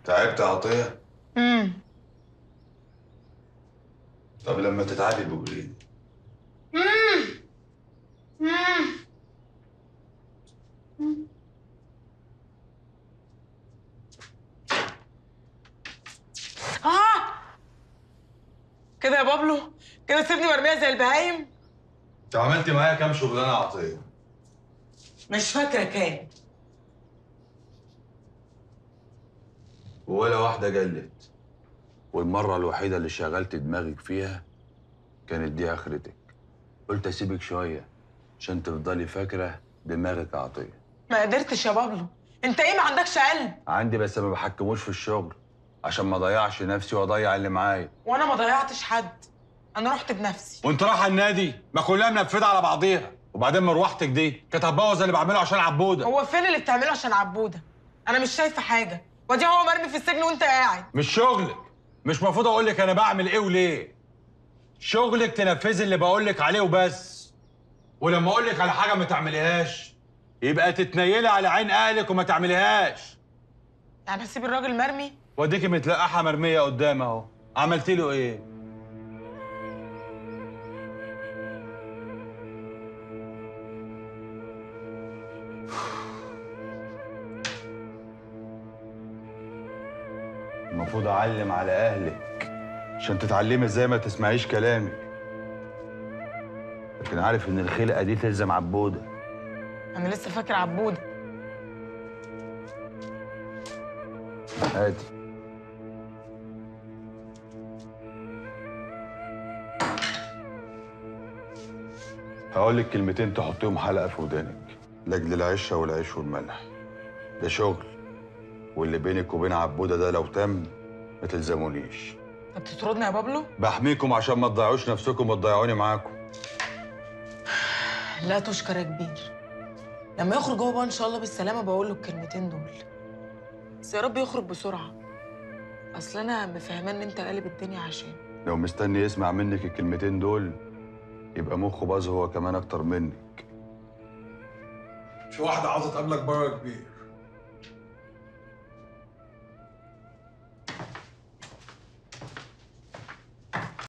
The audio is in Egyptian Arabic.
تعبت يا عطيه امم طب لما تتعبي بقولي اه كده يا بابلو كده سيبني مرميه زي البهايم انت عملتي معايا كام شغلانه يا عطيه مش فاكره كام ولا واحده جلت والمره الوحيده اللي شغلت دماغك فيها كانت دي اخرتك قلت اسيبك شويه عشان تفضلي فاكره دماغك يا عطيه ما قدرتش يا بابلو انت ايه ما عندكش قلب عندي بس ما بحكموش في الشغل عشان ما اضيعش نفسي واضيع اللي معايا وانا ما ضيعتش حد انا رحت بنفسي وانت رايحه النادي ما كلها منفذه على بعضيها وبعدين مروحتك دي كانت هتبوظ اللي بعمله عشان عبوده هو فين اللي بتعمله عشان عبوده انا مش شايفه حاجه ودي هو مرمي في السجن وانت قاعد مش شغلك مش المفروض اقول لك انا بعمل ايه وليه شغلك تنفذي اللي بقول لك عليه وبس ولما اقول لك على حاجه ما تعمليهاش يبقى تتنيلي على عين اهلك وما تعمليهاش يعني هسيب الراجل مرمي واديكي متلقحه مرميه قدام اهو عملتي له ايه المفروض اعلم على اهلك عشان تتعلمي ازاي ما تسمعيش كلامي لكن عارف ان الخلقه دي تلزم عبوده انا لسه فاكر عبوده هاتي هقول لك كلمتين تحطيهم حلقه في ودانك لاجل العشه والعيش والملح ده شغل واللي بينك وبين عبوده ده لو تم ما تلزمونيش انت بتطردني يا بابلو بحميكم عشان ما تضيعوش نفسكم وتضيعوني معاكم لا تشكر يا كبير لما يخرج هو بقى ان شاء الله بالسلامه بقول له الكلمتين دول بس يا رب يخرج بسرعه اصل انا مفهمه ان انت قالب الدنيا عشان لو مستني يسمع منك الكلمتين دول يبقى مخه باظ هو كمان اكتر منك في واحدة عاوزة تقابلك بره يا كبير